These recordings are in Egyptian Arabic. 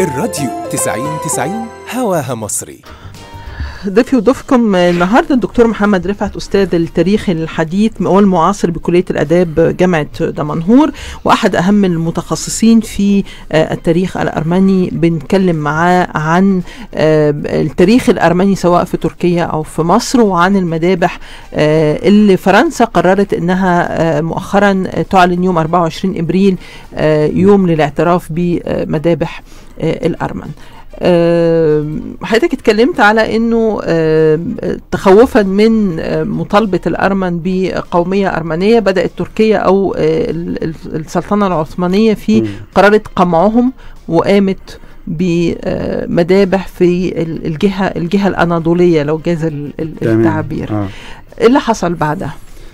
الراديو 90 90 هواها مصري ضيفي وضيفكم النهارده الدكتور محمد رفعت استاذ التاريخ الحديث والمعاصر بكليه الاداب جامعه دمنهور واحد اهم المتخصصين في التاريخ الارمني بنتكلم معاه عن التاريخ الارمني سواء في تركيا او في مصر وعن المذابح اللي فرنسا قررت انها مؤخرا تعلن يوم 24 ابريل يوم للاعتراف بمذابح الارمن أه حضرتك اتكلمت على انه أه تخوفا من أه مطالبه الارمن بقوميه ارمنيه بدات تركيا او السلطنه العثمانيه في قررت قمعهم وقامت بمذابح في الجهه الجهه الاناضوليه لو جاز التعبير ايه اللي حصل بعدها؟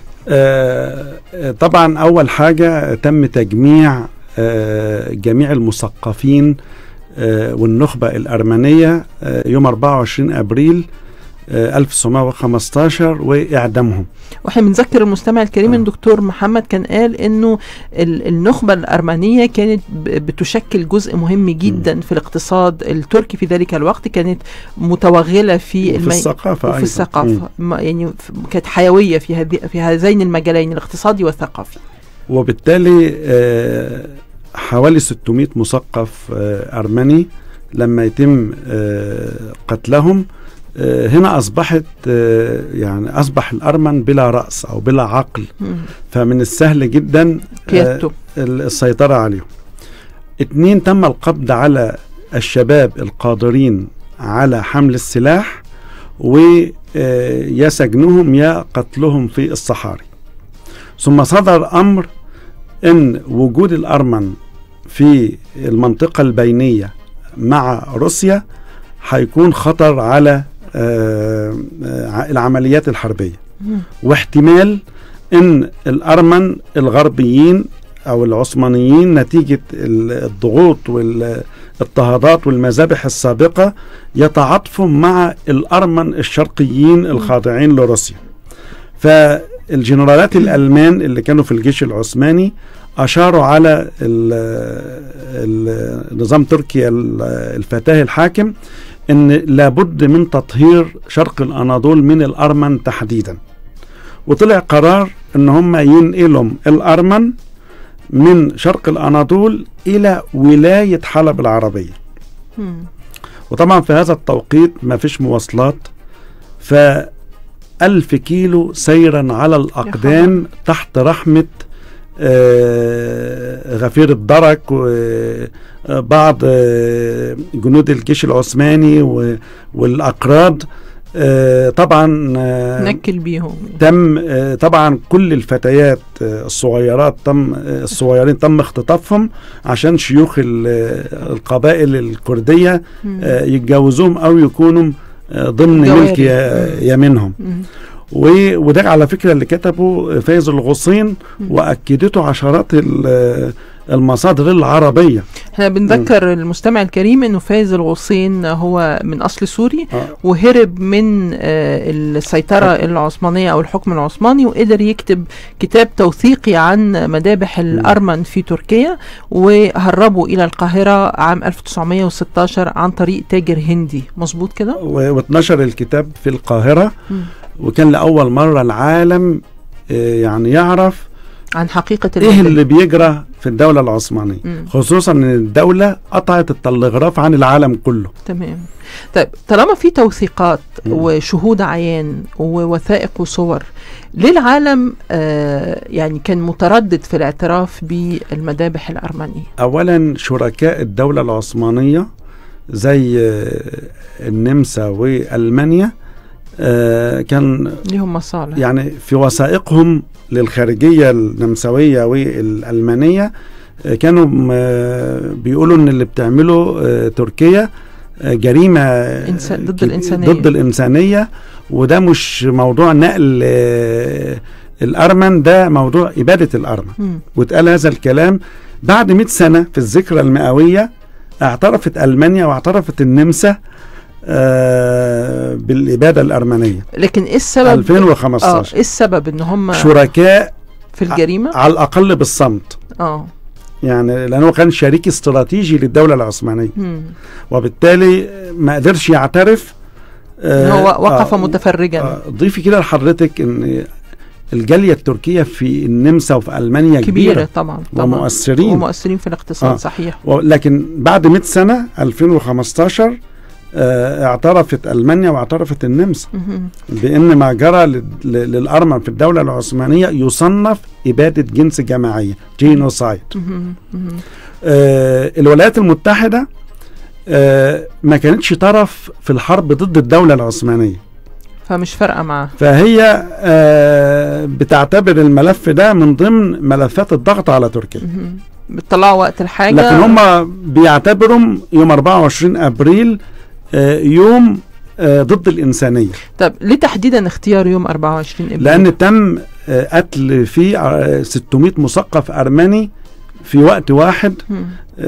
طبعا اول حاجه تم تجميع جميع المثقفين والنخبة الأرمنية يوم 24 أبريل 1915 وإعدامهم واحنا بنذكر المستمع الكريم ان دكتور محمد كان قال انه النخبه الارمنيه كانت بتشكل جزء مهم جدا م. في الاقتصاد التركي في ذلك الوقت كانت متوغله في وفي المي... الثقافه وفي الثقافه م. يعني كانت حيويه في هذه في هذين المجالين الاقتصادي والثقافي وبالتالي آه حوالي 600 مثقف أرمني لما يتم قتلهم هنا أصبحت يعني أصبح الأرمن بلا رأس أو بلا عقل فمن السهل جدا السيطرة عليهم اتنين تم القبض على الشباب القادرين على حمل السلاح ويا سجنهم يا قتلهم في الصحاري ثم صدر أمر ان وجود الارمن في المنطقه البينيه مع روسيا هيكون خطر على العمليات الحربيه واحتمال ان الارمن الغربيين او العثمانيين نتيجه الضغوط والاضطهادات والمذابح السابقه يتعاطفوا مع الارمن الشرقيين الخاضعين لروسيا ف الجنرالات الالمان اللي كانوا في الجيش العثماني اشاروا على نظام تركيا الفتاه الحاكم ان لابد من تطهير شرق الاناضول من الارمن تحديدا وطلع قرار ان هم ينقلوا الارمن من شرق الاناضول الى ولايه حلب العربيه وطبعا في هذا التوقيت ما فيش مواصلات ف ألف كيلو سيرا على الأقدام تحت رحمة آه غفير الدرك وبعض آه جنود الجيش العثماني والأقراض آه طبعا نكل بيهم تم طبعا كل الفتيات الصغيرات تم الصغيرين تم اختطافهم عشان شيوخ القبائل الكرديه يتجوزوهم او يكونوا ضمن ملك يمينهم وده على فكرة اللي كتبه فايز الغصين وأكدته عشرات المصادر العربية احنا بنذكر م. المستمع الكريم انه فايز الغصين هو من اصل سوري آه. وهرب من آه السيطرة آه. العثمانية او الحكم العثماني وقدر يكتب كتاب توثيقي عن مذابح الارمن في تركيا وهربوا الى القاهرة عام 1916 عن طريق تاجر هندي مظبوط كده واتنشر الكتاب في القاهرة م. وكان لأول مرة العالم يعني يعرف عن حقيقة ايه اللي بيجرى في الدولة العثمانية مم. خصوصا ان الدولة قطعت التلغراف عن العالم كله تمام طيب طالما في توثيقات مم. وشهود عيان ووثائق وصور ليه العالم آه يعني كان متردد في الاعتراف بالمذابح الأرمنية أولا شركاء الدولة العثمانية زي آه النمسا وألمانيا آه كان ليهم مصالح يعني في وثائقهم للخارجيه النمساويه والالمانيه آه كانوا آه بيقولوا ان اللي بتعمله آه تركيا آه جريمه إنسان ضد الانسانيه ضد الانسانيه وده مش موضوع نقل آه الارمن ده موضوع اباده الارمن واتقال هذا الكلام بعد 100 سنه في الذكرى المئويه اعترفت المانيا واعترفت النمسا آه بالإبادة الأرمنية لكن إيه السبب 2015 اه إيه السبب إن هم شركاء في الجريمة على الأقل بالصمت اه يعني لانه كان شريك استراتيجي للدوله العثمانيه مم. وبالتالي ما قدرش يعترف آه، هو وقف آه، متفرجا آه، ضيفي كده لحضرتك ان الجاليه التركيه في النمسا وفي المانيا كبيرة كبيره طبعا طبعا ومؤثرين. ومؤثرين في الاقتصاد آه. صحيح لكن بعد 100 سنه 2015 آه، اعترفت المانيا واعترفت النمسا مهم. بان ما جرى لل- لل- للارمن في الدوله العثمانيه يصنف اباده جنس جماعيه جينوسايد مهم. مهم. آه، الولايات المتحده آه، ما كانتش طرف في الحرب ضد الدوله العثمانيه فمش فارقة معاه فهي آه، بتعتبر الملف ده من ضمن ملفات الضغط على تركيا مهم. بتطلعوا وقت الحاجة لكن هم بيعتبروا يوم 24 ابريل آه، يوم آه، ضد الانسانيه طب ليه تحديدا اختيار يوم 24 ابريل؟ لان تم آه، قتل فيه آه، 600 مثقف ارمني في وقت واحد مم.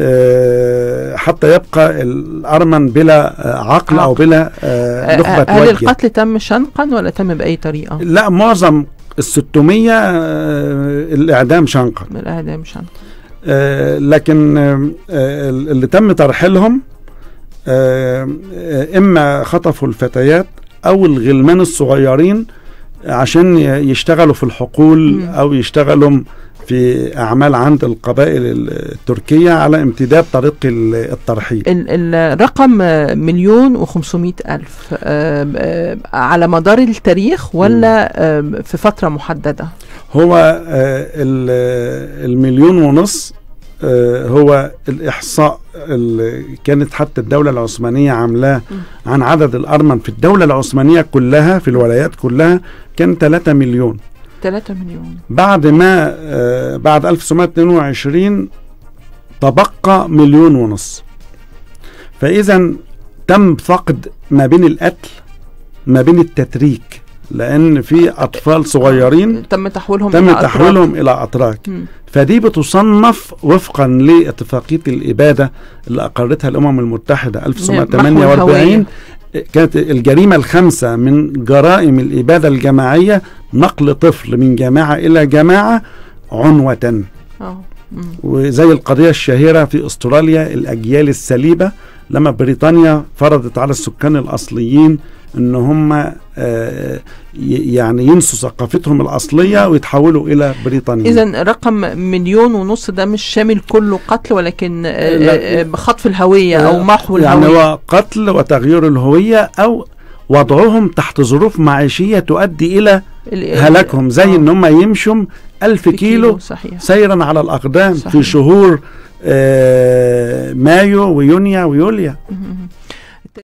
آه، حتى يبقى الارمن بلا آه، عقل او عقل. بلا آه، نخبه هل وجه القتل تم شنقا ولا تم بأي طريقة؟ لا معظم ال 600 آه، الاعدام شنقا من الإعدام شنقا آه، لكن آه، آه، اللي تم ترحيلهم آه، آه، اما خطفوا الفتيات او الغلمان الصغيرين عشان ي- يشتغلوا في الحقول مم. او يشتغلوا في اعمال عند القبائل التركيه على امتداد طريق ال- الترحيل ال- الرقم آه، مليون وخمسمائة ألف آه، آه، على مدار التاريخ ولا آه، في فترة محددة؟ هو آه، ال- المليون ونص آه، هو الإحصاء اللي كانت حتى الدولة العثمانية عاملاه عن عدد الأرمن في الدولة العثمانية كلها في الولايات كلها كان 3 مليون 3 مليون بعد ما آه، بعد 1922 تبقى مليون ونص فإذا تم فقد ما بين القتل ما بين التتريك لأن في أطفال صغيرين تم تحويلهم تم إلى أتراك. تحويلهم إلى أتراك مم. فدي بتصنف وفقا لاتفاقية الإبادة اللي أقرتها الأمم المتحدة محو 1948 الهوية. كانت الجريمة الخامسة من جرائم الإبادة الجماعية نقل طفل من جماعة إلى جماعة عنوة اه مم. وزي القضية الشهيرة في أستراليا الأجيال السليبة لما بريطانيا فرضت على السكان الأصليين ان هم آه، ي- يعني ينسوا ثقافتهم الاصليه ويتحولوا الى بريطانيين اذا رقم مليون ونص ده مش شامل كله قتل ولكن آه، لا. آه، بخطف الهويه او محو يعني الهويه هو قتل وتغيير الهويه او وضعهم تحت ظروف معيشيه تؤدي الى ال- هلاكهم زي آه. ان هم يمشوا ألف في كيلو صحيح سيرا على الاقدام صحيح. في شهور آه، مايو ويونيو ويوليا مم.